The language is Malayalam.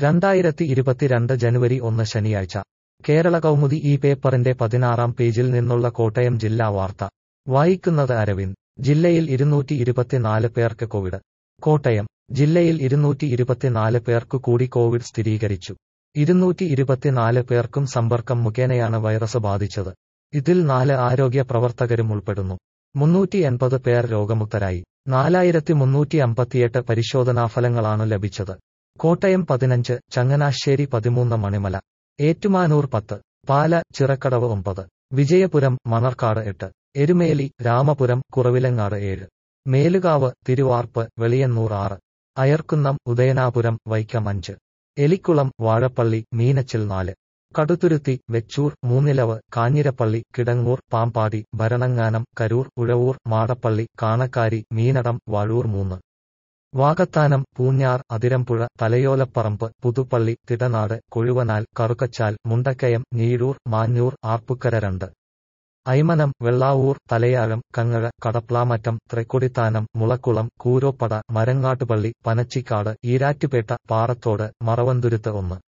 രണ്ടായിരത്തി ഇരുപത്തിരണ്ട് ജനുവരി ഒന്ന് ശനിയാഴ്ച കേരള കൗമുദി ഈ പേപ്പറിന്റെ പതിനാറാം പേജിൽ നിന്നുള്ള കോട്ടയം ജില്ലാ വാർത്ത വായിക്കുന്നത് അരവിന്ദ് ജില്ലയിൽ ഇരുന്നൂറ്റി ഇരുപത്തിനാല് പേർക്ക് കോവിഡ് കോട്ടയം ജില്ലയിൽ ഇരുന്നൂറ്റി ഇരുപത്തിനാല് പേർക്കു കൂടി കോവിഡ് സ്ഥിരീകരിച്ചു ഇരുന്നൂറ്റി ഇരുപത്തിനാല് പേർക്കും സമ്പർക്കം മുഖേനയാണ് വൈറസ് ബാധിച്ചത് ഇതിൽ നാല് ആരോഗ്യ പ്രവർത്തകരും ഉൾപ്പെടുന്നു മുന്നൂറ്റി എൺപത് പേർ രോഗമുക്തരായി നാലായിരത്തി മുന്നൂറ്റി അമ്പത്തിയെട്ട് പരിശോധനാഫലങ്ങളാണ് ലഭിച്ചത് കോട്ടയം പതിനഞ്ച് ചങ്ങനാശ്ശേരി പതിമൂന്ന് മണിമല ഏറ്റുമാനൂർ പത്ത് പാല ചിറക്കടവ് ഒമ്പത് വിജയപുരം മണർക്കാട് എട്ട് എരുമേലി രാമപുരം കുറവിലങ്ങാട് ഏഴ് മേലുകാവ് തിരുവാർപ്പ് വെളിയന്നൂർ ആറ് അയർക്കുന്നം ഉദയനാപുരം വൈക്കം അഞ്ച് എലിക്കുളം വാഴപ്പള്ളി മീനച്ചിൽ നാല് കടുത്തുരുത്തി വെച്ചൂർ മൂന്നിലവ് കാഞ്ഞിരപ്പള്ളി കിടങ്ങൂർ പാമ്പാടി ഭരണങ്ങാനം കരൂർ ഉഴവൂർ മാടപ്പള്ളി കാണക്കാരി മീനടം വാഴൂർ മൂന്ന് വാകത്താനം പൂഞ്ഞാർ അതിരമ്പുഴ തലയോലപ്പറമ്പ് പുതുപ്പള്ളി തിടനാട് കൊഴുവനാൽ കറുക്കച്ചാൽ മുണ്ടക്കയം നീഴൂർ മാഞ്ഞൂർ ആർപ്പുക്കര രണ്ട് ഐമനം വെള്ളാവൂർ തലയാഴം കങ്ങഴ കടപ്ലാമറ്റം തൃക്കൊടിത്താനം മുളക്കുളം കൂരോപ്പട മരങ്ങാട്ടുപള്ളി പനച്ചിക്കാട് ഈരാറ്റുപേട്ട പാറത്തോട് മറവന്തുരുത്ത് ഒന്ന്